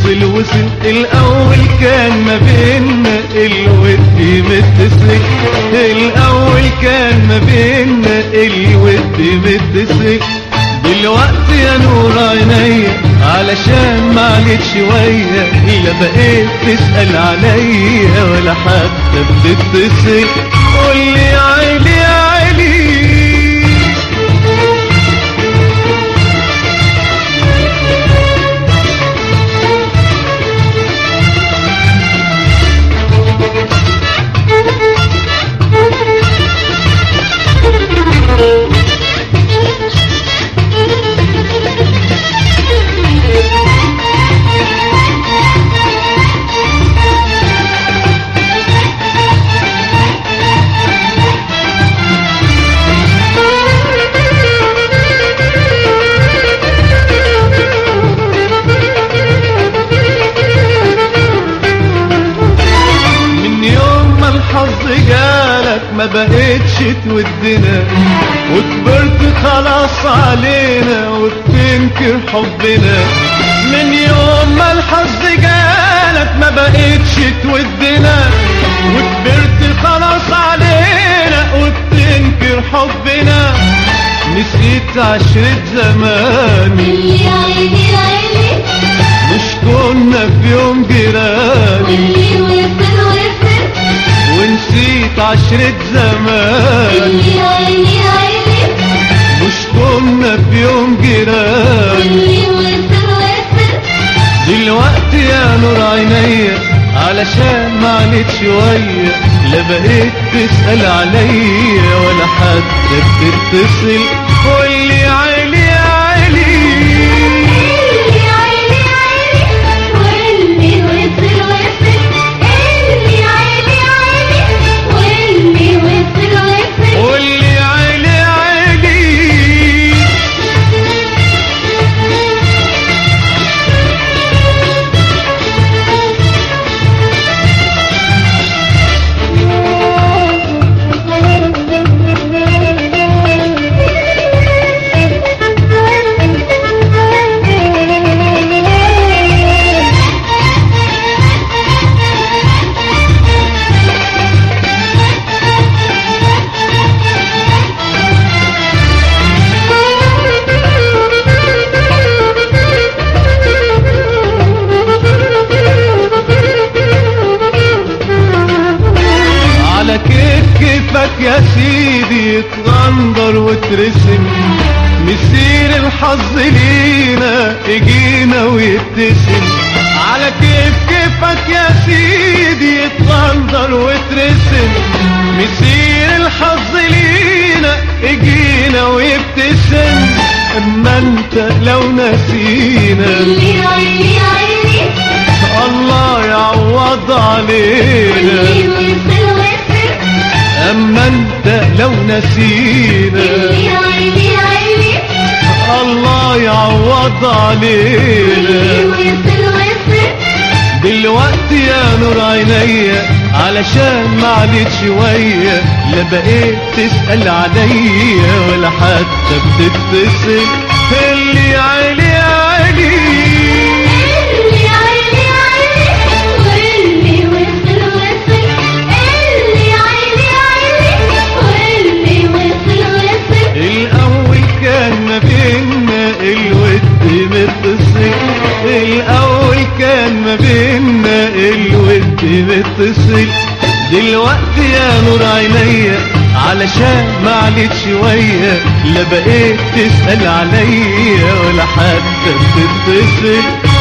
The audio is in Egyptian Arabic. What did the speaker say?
وصل وصل الاول كان ما بينا الود متصل الاول كان ما بينا الود متصل دلوقتي يا نور عينيا علشان معلت شوية لا بقيت تسأل عليا ولا حتى بتتصل قولي يا عيني يا عيني من يوم ما الحظ جالك ما بقتش تودنا وكبرت خلاص علينا وبتنكر حبنا من يوم ما الحظ جالك ما بقتش تودنا وكبرت خلاص علينا وبتنكر حبنا نسيت عشرة زمان يا عيني يا عيني مش كنا في يوم جيران واللي وصل وصل ونسيت عشرة زمان يا عيني يا عيني مش كنا في يوم جيران واللي وصل وصل دلوقتي يا نور عينيا علشان معلت شوية لا بقيت تسأل عليا ولا حتى بتتصل قولي يا عيني يا عيني اللي عيني عيني واللي وصل وصل اللي عيني عيني واللي وصل وصل قولي يا عيني يا عيني على كيف كيفك يا سيدي يتغندر وترسم مسير الحظ لينا يجينا ويبتسم على كيف كيفك يا سيدي يتغندر وترسم مسير الحظ لينا يجينا ويبتسم اما انت لو نسينا اللي عيني عيني الله يعوض علينا واللي وصل وصل اما انت لو نسينا اللي عيني عيني الله يعوض علينا واللي وصل وصل دلوقتي يا نور عينيا علشان معلت شوية لا بقيت تسأل عليا ولا حتى بتتصل اللي عيني عيني اللي عيني عيني واللي وصل وصل اللي عيني عيني واللي وصل وصل الأول كان ما بينا الود متصل الأول كان ما بينا الود متصل دلوقتي يا نور عينيا علشان معلت شوية لا بقيت تسأل عليا ولا حتى بتتصل